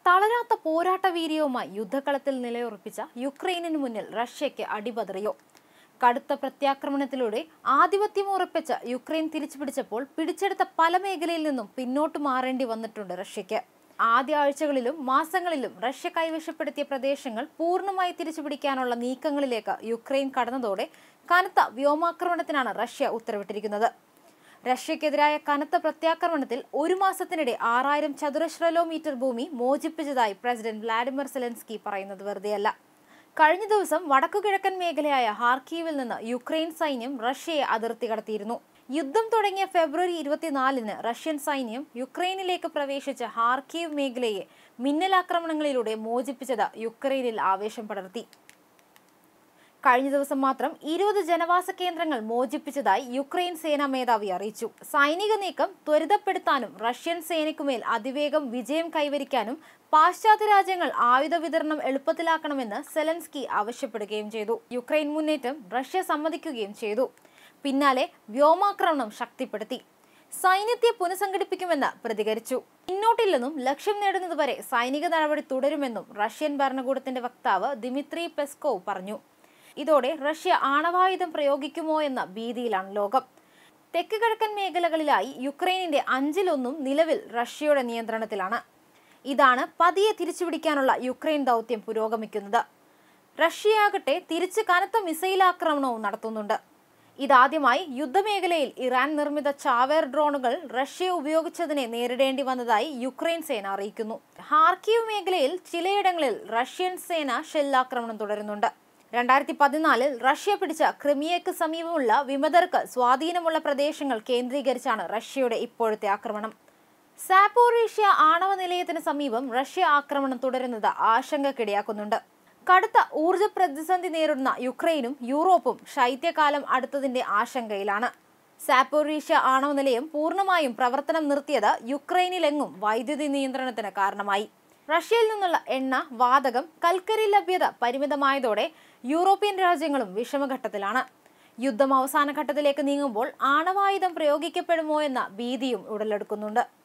തളരാത്ത പോരാട്ട വീര്യവുമായി യുദ്ധകളത്തിൽ നിലയുറപ്പിച്ച യുക്രൈനിന് മുന്നിൽ റഷ്യയ്ക്ക് അടിപതറിയോ കടുത്ത പ്രത്യാക്രമണത്തിലൂടെ ആധിപത്യം ഉറപ്പിച്ച യുക്രൈൻ തിരിച്ചുപിടിച്ചപ്പോൾ പിടിച്ചെടുത്ത പല മേഖലയിൽ നിന്നും പിന്നോട്ട് മാറേണ്ടി വന്നിട്ടുണ്ട് റഷ്യയ്ക്ക് ആദ്യ ആഴ്ചകളിലും മാസങ്ങളിലും റഷ്യ കൈവശപ്പെടുത്തിയ പ്രദേശങ്ങൾ പൂർണ്ണമായി തിരിച്ചുപിടിക്കാനുള്ള നീക്കങ്ങളിലേക്ക് യുക്രൈൻ കടന്നതോടെ കനത്ത വ്യോമാക്രമണത്തിനാണ് റഷ്യ ഉത്തരവിട്ടിരിക്കുന്നത് റഷ്യക്കെതിരായ കനത്ത പ്രത്യാക്രമണത്തിൽ ഒരു മാസത്തിനിടെ ആറായിരം ചതുരശ്ര കിലോമീറ്റർ ഭൂമി മോചിപ്പിച്ചതായി പ്രസിഡന്റ് വ്ളാഡിമിർ സെലൻസ്കി പറയുന്നത് വെറുതെയല്ല കഴിഞ്ഞ ദിവസം വടക്കുകിഴക്കൻ മേഖലയായ ഹാർക്കീവിൽ നിന്ന് യുക്രൈൻ സൈന്യം റഷ്യയെ അതിർത്തി കടത്തിയിരുന്നു യുദ്ധം തുടങ്ങിയ ഫെബ്രുവരി ഇരുപത്തിനാലിന് റഷ്യൻ സൈന്യം യുക്രൈനിലേക്ക് പ്രവേശിച്ച ഹാർക്കീവ് മേഖലയെ മിന്നലാക്രമണങ്ങളിലൂടെ മോചിപ്പിച്ചത് യുക്രൈനിൽ ആവേശം പടർത്തി കഴിഞ്ഞ ദിവസം മാത്രം ഇരുപത് ജനവാസ കേന്ദ്രങ്ങൾ മോചിപ്പിച്ചതായി യുക്രൈൻ സേനാ മേധാവി അറിയിച്ചു സൈനിക നീക്കം ത്വരിതപ്പെടുത്താനും റഷ്യൻ സേനയ്ക്കുമേൽ അതിവേഗം വിജയം കൈവരിക്കാനും പാശ്ചാത്യ രാജ്യങ്ങൾ ആയുധ വിതരണം എളുപ്പത്തിലാക്കണമെന്ന് സെലൻസ്കി ആവശ്യപ്പെടുകയും ചെയ്തു യുക്രൈൻ മുന്നേറ്റം റഷ്യ സമ്മതിക്കുകയും ചെയ്തു പിന്നാലെ വ്യോമാക്രമണം ശക്തിപ്പെടുത്തി സൈന്യത്തെ പുനഃസംഘടിപ്പിക്കുമെന്ന് പ്രതികരിച്ചു പിന്നോട്ടില്ലെന്നും ലക്ഷ്യം നേടുന്നതുവരെ സൈനിക നടപടി തുടരുമെന്നും റഷ്യൻ ഭരണകൂടത്തിന്റെ വക്താവ് ദിമിത്രി പെസ്കോവ് പറഞ്ഞു ഇതോടെ റഷ്യ ആണവായുധം പ്രയോഗിക്കുമോ എന്ന ഭീതിയിലാണ് ലോകം തെക്ക് കിഴക്കൻ മേഖലകളിലായി യുക്രൈനിന്റെ അഞ്ചിലൊന്നും നിലവിൽ റഷ്യയുടെ നിയന്ത്രണത്തിലാണ് ഇതാണ് പതിയെ തിരിച്ചുപിടിക്കാനുള്ള യുക്രൈൻ ദൗത്യം പുരോഗമിക്കുന്നത് റഷ്യയാകട്ടെ തിരിച്ച് കനത്ത മിസൈൽ ആക്രമണവും നടത്തുന്നുണ്ട് ഇതാദ്യമായി യുദ്ധമേഖലയിൽ ഇറാൻ നിർമ്മിത ചാവേർ ഡ്രോണുകൾ റഷ്യ ഉപയോഗിച്ചതിനെ നേരിടേണ്ടി വന്നതായി യുക്രൈൻ സേന അറിയിക്കുന്നു ഹാർക്കീവ് മേഖലയിൽ ചിലയിടങ്ങളിൽ റഷ്യൻ സേന ഷെല്ലാക്രമണം തുടരുന്നുണ്ട് രണ്ടായിരത്തി പതിനാലിൽ റഷ്യ പിടിച്ച ക്രിമിയയ്ക്ക് സമീപമുള്ള വിമതർക്ക് സ്വാധീനമുള്ള പ്രദേശങ്ങൾ കേന്ദ്രീകരിച്ചാണ് റഷ്യയുടെ ഇപ്പോഴത്തെ ആക്രമണം സാപ്പോറീഷ്യ ആണവ നിലയത്തിന് സമീപം റഷ്യ ആക്രമണം തുടരുന്നത് ആശങ്കക്കിടയാക്കുന്നുണ്ട് കടുത്ത ഊർജ പ്രതിസന്ധി നേരിടുന്ന യുക്രൈനും യൂറോപ്പും ശൈത്യകാലം അടുത്തതിന്റെ ആശങ്കയിലാണ് സാപ്പോറീഷ്യ ആണവ നിലയം പൂർണ്ണമായും പ്രവർത്തനം നിർത്തിയത് യുക്രൈനിലെങ്ങും വൈദ്യുതി നിയന്ത്രണത്തിന് കാരണമായി റഷ്യയിൽ നിന്നുള്ള എണ്ണ വാതകം കൽക്കരി ലഭ്യത പരിമിതമായതോടെ യൂറോപ്യൻ രാജ്യങ്ങളും വിഷമഘട്ടത്തിലാണ് യുദ്ധം അവസാന ഘട്ടത്തിലേക്ക് നീങ്ങുമ്പോൾ ആണവായുധം പ്രയോഗിക്കപ്പെടുമോ എന്ന ഭീതിയും ഉടലെടുക്കുന്നുണ്ട്